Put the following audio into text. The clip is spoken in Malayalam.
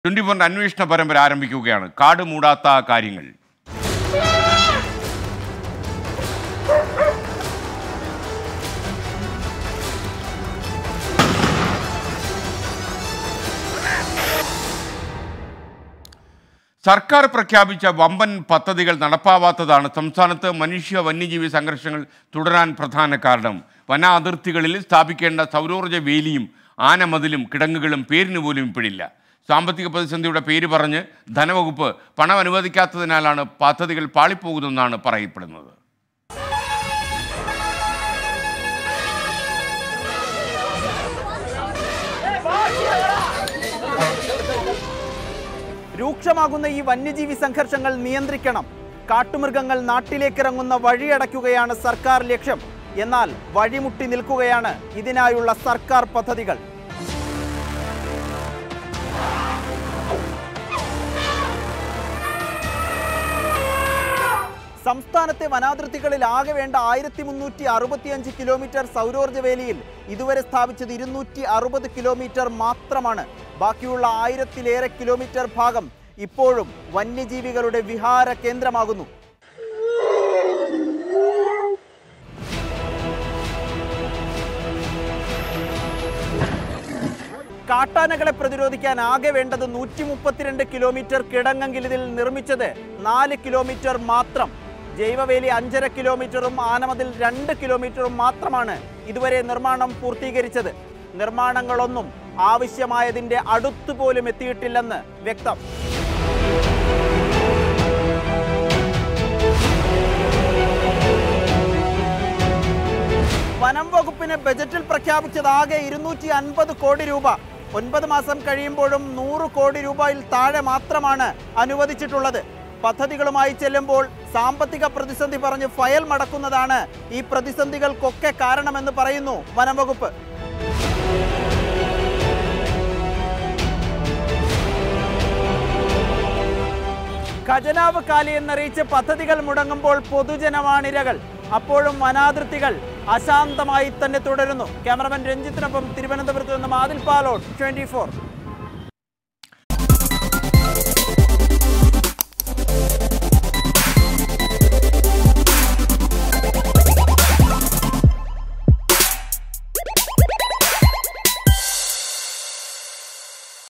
ട്വന്റി ഫോറിന്റെ അന്വേഷണ പരമ്പര ആരംഭിക്കുകയാണ് കാട് മൂടാത്ത കാര്യങ്ങൾ സർക്കാർ പ്രഖ്യാപിച്ച വമ്പൻ പദ്ധതികൾ നടപ്പാവാത്തതാണ് സംസ്ഥാനത്ത് മനുഷ്യ വന്യജീവി സംഘർഷങ്ങൾ തുടരാൻ പ്രധാന കാരണം വന അതിർത്തികളിൽ സ്ഥാപിക്കേണ്ട സൗരോർജ്ജ വേലിയും ആനമതിലും കിടങ്ങുകളും പേരിന് പോലും ഇപ്പോഴില്ല സാമ്പത്തിക പ്രതിസന്ധിയുടെ പേര് പറഞ്ഞ് ധനവകുപ്പ് പണം അനുവദിക്കാത്തതിനാലാണ് പദ്ധതികൾ പാളിപ്പോകുന്നതെന്നാണ് പറയപ്പെടുന്നത് രൂക്ഷമാകുന്ന ഈ വന്യജീവി സംഘർഷങ്ങൾ നിയന്ത്രിക്കണം കാട്ടുമൃഗങ്ങൾ നാട്ടിലേക്കിറങ്ങുന്ന വഴിയടയ്ക്കുകയാണ് സർക്കാർ ലക്ഷ്യം എന്നാൽ വഴിമുട്ടി നിൽക്കുകയാണ് ഇതിനായുള്ള സർക്കാർ പദ്ധതികൾ സംസ്ഥാനത്തെ വനാതിർത്തികളിൽ ആകെ വേണ്ട ആയിരത്തി മുന്നൂറ്റി അറുപത്തിയഞ്ച് കിലോമീറ്റർ സൗരോർജ്ജ വേലിയിൽ ഇതുവരെ സ്ഥാപിച്ചത് ഇരുന്നൂറ്റി അറുപത് കിലോമീറ്റർ മാത്രമാണ് ബാക്കിയുള്ള ആയിരത്തിലേറെ കിലോമീറ്റർ ഭാഗം ഇപ്പോഴും വന്യജീവികളുടെ വിഹാര കേന്ദ്രമാകുന്നു കാട്ടാനകളെ പ്രതിരോധിക്കാൻ ആകെ വേണ്ടത് നൂറ്റി മുപ്പത്തിരണ്ട് കിലോമീറ്റർ കിടങ്ങെങ്കിൽ ഇതിൽ നിർമ്മിച്ചത് നാല് കിലോമീറ്റർ മാത്രം ജൈവവേലി അഞ്ചര കിലോമീറ്ററും ആനമതിൽ രണ്ട് കിലോമീറ്ററും മാത്രമാണ് ഇതുവരെ നിർമ്മാണം പൂർത്തീകരിച്ചത് നിർമ്മാണങ്ങളൊന്നും ആവശ്യമായതിന്റെ അടുത്തു പോലും എത്തിയിട്ടില്ലെന്ന് വ്യക്തം വനം വകുപ്പിന് ബജറ്റിൽ പ്രഖ്യാപിച്ചത് ആകെ ഇരുന്നൂറ്റി അൻപത് കോടി രൂപ ഒൻപത് മാസം കഴിയുമ്പോഴും നൂറ് കോടി രൂപയിൽ താഴെ മാത്രമാണ് അനുവദിച്ചിട്ടുള്ളത് പദ്ധതികളുമായി ചെല്ലുമ്പോൾ സാമ്പത്തിക പ്രതിസന്ധി പറഞ്ഞ് ഫയൽ മടക്കുന്നതാണ് ഈ പ്രതിസന്ധികൾക്കൊക്കെ കാരണമെന്ന് പറയുന്നു വനം വകുപ്പ് ഖജനാവ് കാലി എന്നറിയിച്ച് പദ്ധതികൾ മുടങ്ങുമ്പോൾ പൊതുജനമാണിരകൾ അപ്പോഴും വനാതിർത്തികൾ അശാന്തമായി തന്നെ തുടരുന്നു ക്യാമറമാൻ രഞ്ജിത്തിനൊപ്പം തിരുവനന്തപുരത്ത് നിന്നും ആദിൽ പാലോട് ട്വന്റി